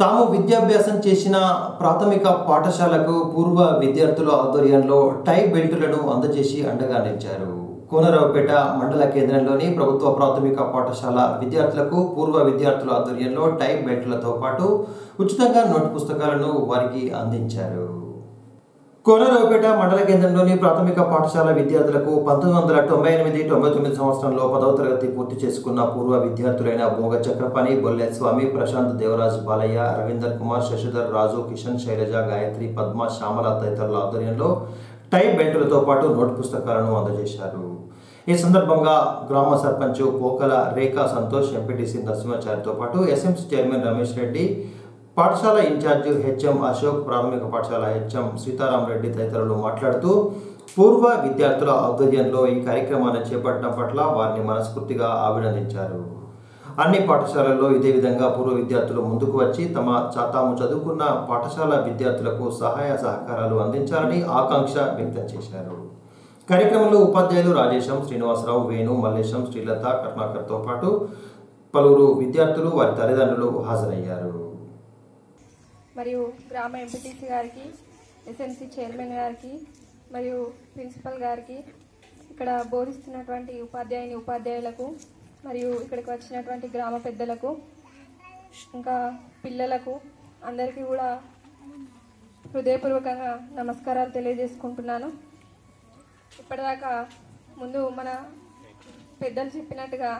తాము విద్యాభ్యాసం చేసిన ప్రాథమిక పాఠశాలకు పూర్వ విద్యార్థుల ఆధ్వర్యంలో టై బెల్టులను అందజేసి అండగా నిలిచారు కోనరావుపేట మండల కేంద్రంలోని ప్రభుత్వ ప్రాథమిక పాఠశాల విద్యార్థులకు పూర్వ విద్యార్థుల ఆధ్వర్యంలో టై బెల్టులతో పాటు ఉచితంగా నోట్ పుస్తకాలను వారికి అందించారు కోనరావుపేట మండల కేంద్రంలోని ప్రాథమిక పాఠశాల విద్యార్థులకు పంతొమ్మిది వందల తొంభై ఎనిమిది తొంభై తొమ్మిది సంవత్సరంలో పదవ తరగతి పూర్తి చేసుకున్న పూర్వ విద్యార్థులైన బోగ చక్రపాణి బొల్లె స్వామి ప్రశాంత్ దేవరాజ్ బాలయ్య రవీందర్ కుమార్ శశిధర్ రాజు కిషన్ శైలజ గాయత్రి పద్మ శ్యామల తదితరుల ఆధ్వర్యంలో టై బెల్టులతో పాటు నోట్ పుస్తకాలను అందజేశారు ఈ సందర్భంగా గ్రామ సర్పంచ్ పోకల రేఖా సంతోష్ ఎంపీటీసీ నరసింహాచారితో పాటు ఎస్ఎంసీ చైర్మన్ రమేష్ రెడ్డి పాఠశాల ఇన్ఛార్జ్ హెచ్ఎం అశోక్ ప్రాథమిక పాఠశాల హెచ్ఎం సీతారాం రెడ్డి తదితరులు మాట్లాడుతూ పూర్వ విద్యార్థుల ఆధ్వర్యంలో ఈ కార్యక్రమాన్ని చేపట్టడం పట్ల వారిని మనస్ఫూర్తిగా అభినందించారు అన్ని పాఠశాలల్లో ఇదే విధంగా పూర్వ విద్యార్థులు ముందుకు వచ్చి తమ చ- తాము చదువుకున్న పాఠశాల విద్యార్థులకు సహాయ సహకారాలు అందించాలని ఆకాంక్ష వ్యక్తం చేశారు కార్యక్రమంలో ఉపాధ్యాయులు రాజేశం శ్రీనివాసరావు వేణు మల్లేశం శ్రీలత కర్ణాకర్తో పాటు పలువురు విద్యార్థులు వారి తల్లిదండ్రులు హాజరయ్యారు మరియు గ్రామ ఎంపీటీసీ గారికి ఎస్ఎంసీ చైర్మన్ గారికి మరియు ప్రిన్సిపల్ గారికి ఇక్కడ బోధిస్తున్నటువంటి ఉపాధ్యాయుని ఉపాధ్యాయులకు మరియు ఇక్కడికి వచ్చినటువంటి గ్రామ పెద్దలకు ఇంకా పిల్లలకు అందరికీ కూడా హృదయపూర్వకంగా నమస్కారాలు తెలియజేసుకుంటున్నాను ఇప్పటిదాకా ముందు మన పెద్దలు చెప్పినట్టుగా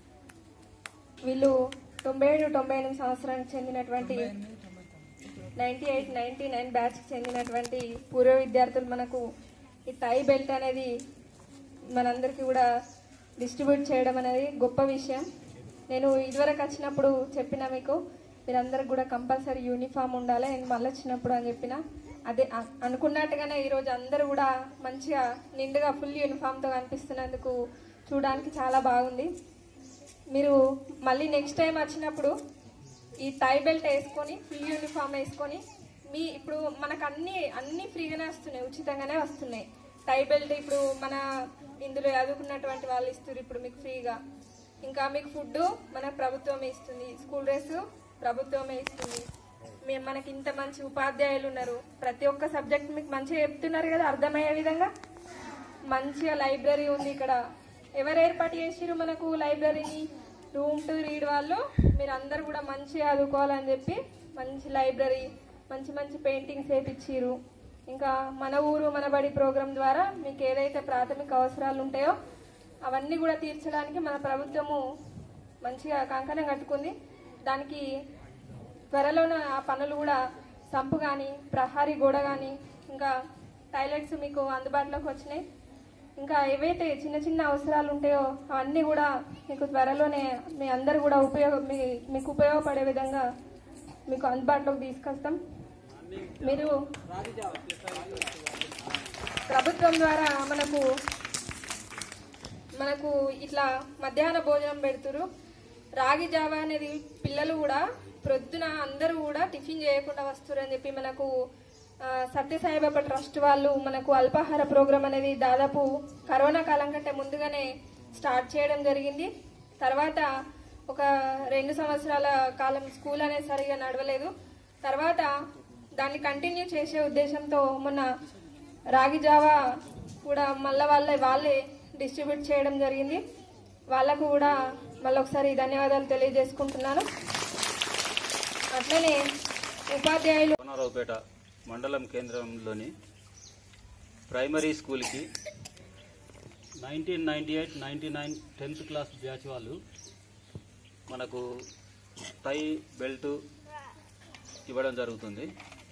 వీళ్ళు తొంభై ఏడు తొంభై ఎనిమిది సంవత్సరానికి చెందినటువంటి నైంటీ ఎయిట్ నైంటీ నైన్ బ్యాచ్కి చెందినటువంటి పూర్వ విద్యార్థులు మనకు ఈ టై బెల్ట్ అనేది మనందరికీ కూడా డిస్ట్రిబ్యూట్ చేయడం అనేది గొప్ప విషయం నేను ఇదివరకు వచ్చినప్పుడు చెప్పిన మీకు మీరందరికి కూడా కంపల్సరీ యూనిఫామ్ ఉండాలి నేను మళ్ళీ వచ్చినప్పుడు అని చెప్పిన అదే అ- అనుకున్నట్టుగానే ఈరోజు అందరూ కూడా మంచిగా నిండుగా ఫుల్ యూనిఫామ్తో కనిపిస్తున్నందుకు చూడడానికి చాలా బాగుంది మీరు మళ్ళీ నెక్స్ట్ టైం వచ్చినప్పుడు ఈ టై బెల్ట్ వేసుకొని ఫుల్ యూనిఫామ్ వేసుకొని మీ ఇప్పుడు మనకు అన్ని అన్ని ఫ్రీగానే వస్తున్నాయి ఉచితంగానే వస్తున్నాయి టై బెల్ట్ ఇప్పుడు మన ఇందులో చదువుకున్నటువంటి వాళ్ళు ఇస్తారు ఇప్పుడు మీకు ఫ్రీగా ఇంకా మీకు ఫుడ్ మన ప్రభుత్వమే ఇస్తుంది స్కూల్ డ్రెస్ ప్రభుత్వమే ఇస్తుంది మేము మనకి ఇంత మంచి ఉపాధ్యాయులు ఉన్నారు ప్రతి ఒక్క సబ్జెక్ట్ మీకు మంచిగా చెప్తున్నారు కదా అర్థమయ్యే విధంగా మంచిగా లైబ్రరీ ఉంది ఇక్కడ ఎవరు ఏర్పాటు చేసిరు మనకు లైబ్రరీని రూమ్ టు రీడ్ వాళ్ళు మీరు అందరు కూడా మంచిగా చదువుకోవాలని చెప్పి మంచి లైబ్రరీ మంచి మంచి పెయింటింగ్స్ వేపించిరు ఇంకా మన ఊరు మన బడి ప్రోగ్రాం ద్వారా మీకు ఏదైతే ప్రాథమిక అవసరాలు ఉంటాయో అవన్నీ కూడా తీర్చడానికి మన ప్రభుత్వము మంచిగా కంకణం కట్టుకుంది దానికి త్వరలోనే ఆ పనులు కూడా సంపు కానీ ప్రహారీ గోడ కానీ ఇంకా టాయిలెట్స్ మీకు అందుబాటులోకి వచ్చినాయి ఇంకా ఏవైతే చిన్న చిన్న అవసరాలు ఉంటాయో అవన్నీ కూడా మీకు త్వరలోనే మీ అందరు కూడా ఉపయోగ మీ మీకు ఉపయోగపడే విధంగా మీకు అందుబాటులోకి తీసుకొస్తాం మీరు ప్రభుత్వం ద్వారా మనకు మనకు ఇట్లా మధ్యాహ్న భోజనం పెడుతురు రాగి జావా అనేది పిల్లలు కూడా ప్రొద్దున అందరూ కూడా టిఫిన్ చేయకుండా వస్తారు అని చెప్పి మనకు ఆ, సత్యసాయిబాబా ట్రస్ట్ వాళ్ళు మనకు అల్పాహార ప్రోగ్రాం అనేది దాదాపు కరోనా కాలం కంటే ముందుగానే స్టార్ట్ చేయడం జరిగింది తర్వాత ఒక రెండు సంవత్సరాల కాలం స్కూల్ అనేది సరిగా నడవలేదు తర్వాత దాన్ని కంటిన్యూ చేసే ఉద్దేశంతో మొన్న రాగి జావా కూడా మళ్ళీ వాళ్ళే వాళ్ళే డిస్ట్రిబ్యూట్ చేయడం జరిగింది వాళ్ళకు కూడా మళ్ళీ ఒకసారి ధన్యవాదాలు తెలియజేసుకుంటున్నాను అట్లనే ఉపాధ్యాయులు కోనరావుపేట మండలం కేంద్రంలోని ప్రైమరీ స్కూల్కి nineteen ninety eight ninety nine tenth class batch వాళ్ళు మనకు టై బెల్ట్ ఇవ్వడం జరుగుతుంది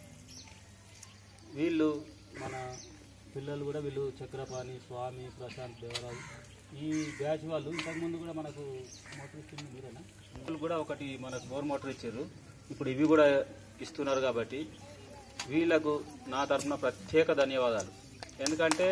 వీళ్ళు మన పిల్లలు కూడా వీళ్ళు చక్రపాణి స్వామి ప్రశాంత్ దేవరాజు ఈ బ్యాచ్ వాళ్ళు ఇంతకుముందు కూడా మనకు మోటార్ ఇచ్చింది మీరేనా వీళ్ళు కూడా ఒకటి మనకు బోర్ మోటార్ ఇచ్చారు ఇప్పుడు ఇవి కూడా ఇస్తున్నారు కాబట్టి వీళ్ళకు నా తరఫున ప్రత్యేక ధన్యవాదాలు ఎందుకంటే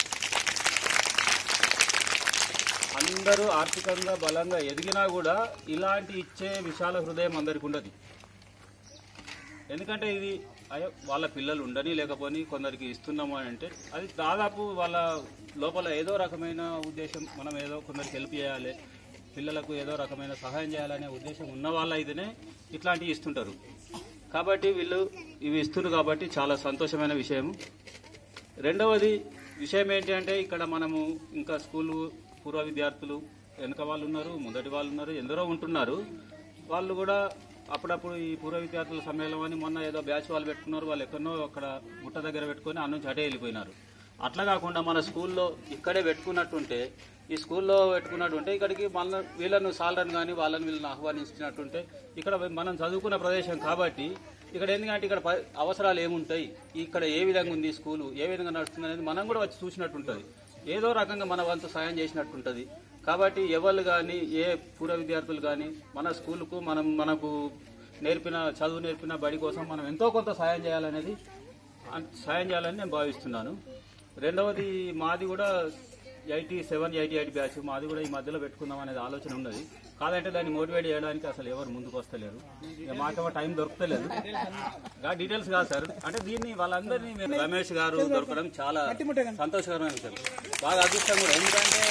అందరూ ఆర్థికంగా బలంగా ఎదిగినా కూడా ఇలాంటి ఇచ్చే విశాల హృదయం అందరికి ఉండదు ఎందుకంటే ఇది అయ్యో వాళ్ళ పిల్లలు ఉండని లేకపోని కొందరికి ఇస్తున్నాము అని అంటే అది దాదాపు వాళ్ళ లోపల ఏదో రకమైన ఉద్దేశం మనం ఏదో కొందరికి హెల్ప్ చేయాలి పిల్లలకు ఏదో రకమైన సహాయం చేయాలనే ఉద్దేశం ఉన్న వాళ్ళ అయితేనే ఇట్లాంటివి ఇస్తుంటారు కాబట్టి వీళ్ళు ఇవి ఇస్తున్నారు కాబట్టి చాలా సంతోషమైన విషయం రెండవది విషయం ఏంటి అంటే ఇక్కడ మనము ఇంకా స్కూలు పూర్వ విద్యార్థులు వెనక వాళ్ళు ఉన్నారు మొదటి వాళ్ళు ఉన్నారు ఎందరో ఉంటున్నారు వాళ్ళు కూడా అప్పుడప్పుడు ఈ పూర్వ విద్యార్థుల సమ్మేళనం అని మొన్న ఏదో బ్యాచ్ వాళ్ళు పెట్టుకున్నారు వాళ్ళు ఎక్కడనో అక్కడ గుట్ట దగ్గర పెట్టుకొని అన్న నుంచి అటే వెళ్ళిపోయినారు అట్లా కాకుండా మన స్కూల్లో ఇక్కడే పెట్టుకున్నట్టుంటే ఈ స్కూల్లో పెట్టుకున్నట్టుంటే ఇక్కడికి మన వీళ్ళను సాలరని కానీ వాళ్ళని వీళ్ళని ఆహ్వానించినట్టుంటే ఇక్కడ మనం చదువుకున్న ప్రదేశం కాబట్టి ఇక్కడ ఎందుకంటే ఇక్కడ ప- అవసరాలు ఏముంటాయి ఇక్కడ ఏ విధంగా ఉంది స్కూలు ఏ విధంగా నడుస్తుంది అనేది మనం కూడా వచ్చి చూసినట్టు ఉంటుంది ఏదో రకంగా మన వంతు సాయం చేసినట్టు ఉంటుంది కాబట్టి ఎవరు కానీ ఏ పూర్వ విద్యార్థులు కానీ మన స్కూలుకు మనం మనకు నేర్పిన చదువు నేర్పిన బడి కోసం మనం ఎంతో కొంత సాయం చేయాలనేది అన్- సాయం చేయాలని నేను భావిస్తున్నాను రెండవది మాది కూడా eighty seven eighty eight batch మాది కూడా ఈ మధ్యలో పెట్టుకుందాం అనేది ఆలోచన ఉన్నది కాదంటే దాన్ని మోటివేట్ చేయడానికి అసలు ఎవరు ముందుకు వస్తలేరు ఇక మాకేమో టైం దొరకలేదు గా డీటెయిల్స్ కాదు సార్ అంటే దీన్ని వాళ్ళందరినీ మేము రమేష్ గారు దొరకడం చాలా సంతోషకరమైన విషయం బాగా అదృష్టం కూడా ఎందుకంటే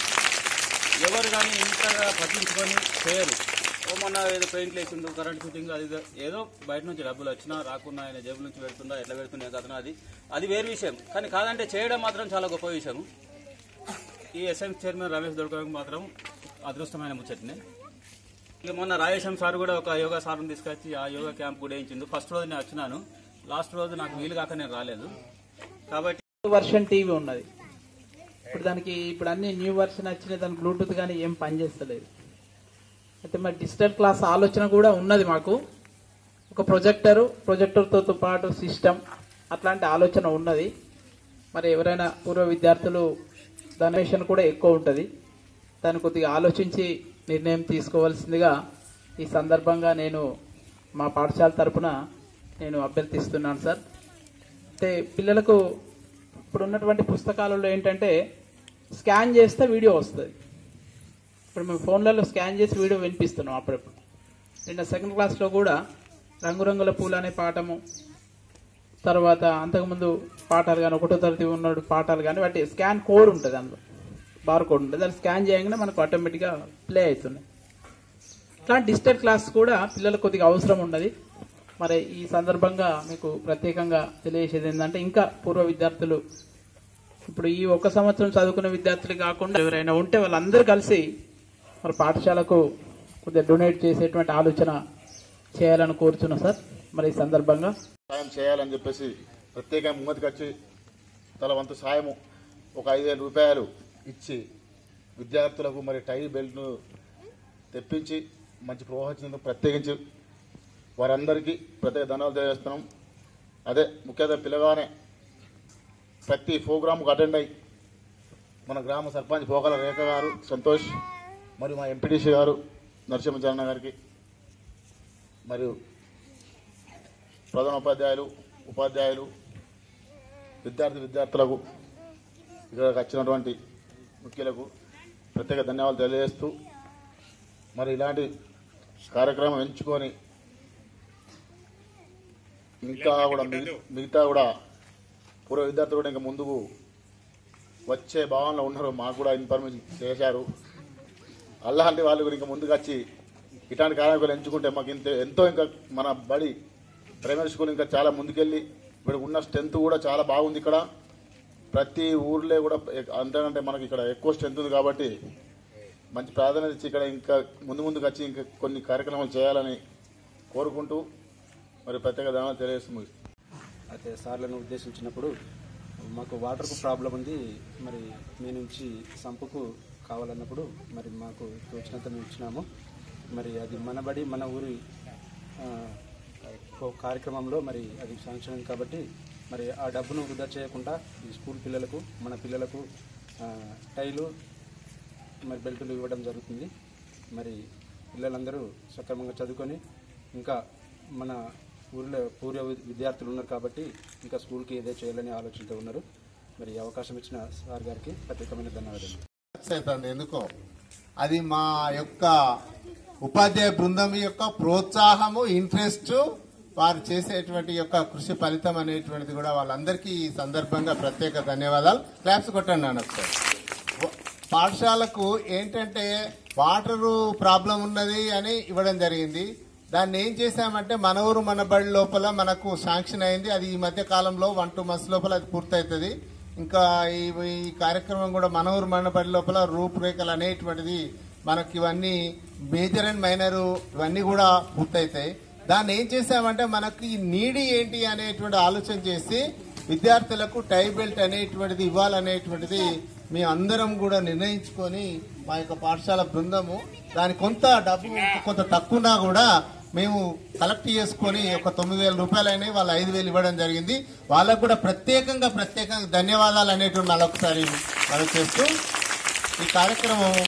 ఎవరు కానీ ఇంతగా పట్టించుకొని చేయరు ఓ మొన్న ఏదో పెయింట్లు వేసిండు కరెంట్ ఫిట్టింగ్ అది ఇది ఏదో బయట నుంచి డబ్బులు వచ్చినా రాకున్నా ఆయన జేబుల నుంచి పెడుతుందా ఎట్లా పెడుతున్నా కథనా అది అది వేరు విషయం కానీ కాదంటే చేయడం మాత్రం చాలా గొప్ప విషయం ఈ ఎస్ఎం చైర్మన్ రమేష్ దొరకడానికి మాత్రం అదృష్టమైన ముచ్చటనే ఇక మొన్న రాజేశం సార్ కూడా ఒక యోగా సార్ని తీసుకొచ్చి ఆ యోగా క్యాంప్ కూడా వేయించిండు ఫస్ట్ రోజు నేను వచ్చినాను లాస్ట్ రోజు నాకు వీలు కాక నేను రాలేదు కాబట్టి వర్షన్ టీవీ ఉన్నది ఇప్పుడు దానికి ఇప్పుడు అన్ని న్యూ వర్షన్ వచ్చినాయి దానికి బ్లూటూత్ కానీ ఏం పనిచేస్తలేదు అయితే మరి డిజిటల్ క్లాస్ ఆలోచన కూడా ఉన్నది మాకు ఒక ప్రొజెక్టరు ప్రొజెక్టర్తో పాటు సిస్టమ్ అట్లాంటి ఆలోచన ఉన్నది మరి ఎవరైనా పూర్వ విద్యార్థులు దాని విషయం కూడా ఎక్కువ ఉంటుంది దాన్ని కొద్దిగా ఆలోచించి నిర్ణయం తీసుకోవాల్సిందిగా ఈ సందర్భంగా నేను మా పాఠశాల తరపున నేను అభ్యర్థిస్తున్నాను సార్ అంటే పిల్లలకు ఇప్పుడు ఉన్నటువంటి పుస్తకాలలో ఏంటంటే స్కాన్ చేస్తే వీడియో వస్తుంది ఇప్పుడు మేము ఫోన్లలో స్కాన్ చేసి వీడియో వినిపిస్తున్నాం అప్పుడప్పుడు నిన్న సెకండ్ క్లాస్లో కూడా రంగురంగుల పూలు అనే పాఠము తర్వాత అంతకుముందు పాఠాలు కానీ ఒకటో తరగతి ఉన్న పాఠాలు కానీ వాటి స్కాన్ కోడ్ ఉంటుంది అందులో బార్ కోడ్ ఉంటుంది దాన్ని స్కాన్ చేయగానే మనకు ఆటోమేటిక్గా ప్లే అవుతున్నాయి ఇట్లాంటి డిజిటల్ క్లాస్ కూడా పిల్లలకు కొద్దిగా అవసరం ఉన్నది మరి ఈ సందర్భంగా మీకు ప్రత్యేకంగా తెలియజేసేది ఏంటంటే ఇంకా పూర్వ విద్యార్థులు ఇప్పుడు ఈ ఒక సంవత్సరం చదువుకున్న విద్యార్థులు కాకుండా ఎవరైనా ఉంటే వాళ్ళందరూ కలిసి మరి పాఠశాలకు కొద్దిగా డొనేట్ చేసేటువంటి ఆలోచన చేయాలని కోరుచున్నా సార్ మరి ఈ సందర్భంగా సాయం చేయాలని చెప్పేసి ప్రత్యేకంగా ముంగతికి వచ్చి తల వంతు సాయము ఒక ఐదు రూపాయలు ఇచ్చి విద్యార్థులకు మరి టై బెల్ట్ను తెప్పించి మంచి ప్రోత్సహించినందుకు ప్రత్యేకించి వారందరికీ ప్రత్యేక ధన్యవాదాలు తెలియజేస్తున్నాం అదే ముఖ్యంగా పిల్లగానే ప్రతి ప్రోగ్రాంకు అటెండ్ అయ్యి మన గ్రామ సర్పంచ్ పోకల రేఖ గారు సంతోష్ మరియు మా ఎంపీటీసీ గారు నరసింహచరణ గారికి మరియు ప్రధానోపాధ్యాయులు ఉపాధ్యాయులు విద్యార్థి విద్యార్థులకు ఇక్కడికి వచ్చినటువంటి ముఖ్యులకు ప్రత్యేక ధన్యవాదాలు తెలియజేస్తూ మరి ఇలాంటి కార్యక్రమం ఎంచుకొని ఇంకా కూడా మిగ- మిగతా కూడా పూర్వ విద్యార్థులు కూడా ఇంకా ముందుకు వచ్చే భావనలో ఉన్నారు మాకు కూడా ఇన్ఫర్మేషన్ చేశారు అలాంటి వాళ్ళు కూడా ఇంకా ముందుకు వచ్చి ఇట్లాంటి కార్యక్రమాలు ఎంచుకుంటే మాకు ఇంత ఎంతో ఇంకా మన బడి ప్రైమరీ స్కూల్ ఇంకా చాలా ముందుకెళ్ళి ఇప్పుడు ఉన్న స్ట్రెంత్ కూడా చాలా బాగుంది ఇక్కడ ప్రతి ఊర్లో కూడా ఎ- అంతకంటే మనకి ఇక్కడ ఎక్కువ స్ట్రెంత్ ఉంది కాబట్టి మంచి ప్రాధాన్యత ఇచ్చి ఇక్కడ ఇంకా ముందు ముందుకు వచ్చి ఇంకా కొన్ని కార్యక్రమాలు చేయాలని కోరుకుంటూ మరి ప్రత్యేక ధన్యవాదాలు తెలియజేస్తుంది అయితే సార్లను ఉద్దేశించినప్పుడు మాకు వాటర్కు ప్రాబ్లం ఉంది మరి మీ నుంచి సంపుకు కావాలన్నప్పుడు మరి మాకు తోచినంత మేము ఇచ్చినాము మరి అది మన బడి మన ఊరి ఆ, ఓ కార్యక్రమంలో మరి అది శాంక్షన్ కాబట్టి మరి ఆ డబ్బును వృధా చేయకుండా ఈ స్కూల్ పిల్లలకు మన పిల్లలకు ఆ, టైలు మరి బెల్టులు ఇవ్వడం జరుగుతుంది మరి పిల్లలందరూ సక్రమంగా చదువుకొని ఇంకా మన ఊరిలో పూర్వ వి- విద్యార్థులు ఉన్నారు కాబట్టి ఇంకా స్కూల్కి ఏదో చేయాలని ఆలోచనతో ఉన్నారు మరి ఈ అవకాశం ఇచ్చిన సార్ గారికి ప్రత్యేకమైన ధన్యవాదాలు అవుతుంది ఎందుకో అది మా యొక్క ఉపాధ్యాయ బృందం యొక్క ప్రోత్సాహము ఇంట్రెస్ట్ వారు చేసేటువంటి యొక్క కృషి ఫలితం అనేటువంటిది కూడా వాళ్ళందరికీ ఈ సందర్భంగా ప్రత్యేక ధన్యవాదాలు క్లాప్స్ కొట్టండి నాన్న ఒకసారి పాఠశాలకు ఏంటంటే వాటర్ ప్రాబ్లం ఉన్నది అని ఇవ్వడం జరిగింది దాన్ని ఏం చేశామంటే మన ఊరు మన బడి లోపల మనకు శాంక్షన్ అయింది అది ఈ మధ్య కాలంలో వన్ టూ మంత్స్ లోపల అది పూర్తవుతుంది ఇంకా ఈ ఈ కార్యక్రమం కూడా మన ఊరు మన బడి లోపల రూపురేఖలు అనేటువంటిది మనకి ఇవన్నీ మేజర్ అండ్ మైనర్ ఇవన్నీ కూడా పూర్తవుతాయి దాన్ని ఏం చేశామంటే మనకి నీడి ఏంటి అనేటువంటి ఆలోచన చేసి విద్యార్థులకు టై బెల్ట్ అనేటువంటిది ఇవ్వాలనేటువంటిది మేము అందరం కూడా నిర్ణయించుకొని మా యొక్క పాఠశాల బృందము దాని కొంత డబ్బు కొంత తక్కువనా కూడా మేము కలెక్ట్ చేసుకొని ఒక తొమ్మిది వేల రూపాయలైనా వాళ్ళు ఐదు వేలు ఇవ్వడం జరిగింది వాళ్ళకు కూడా ప్రత్యేకంగా ప్రత్యేకంగా ధన్యవాదాలు అనేటువంటి మరొకసారి మనం చేస్తూ ఈ కార్యక్రమం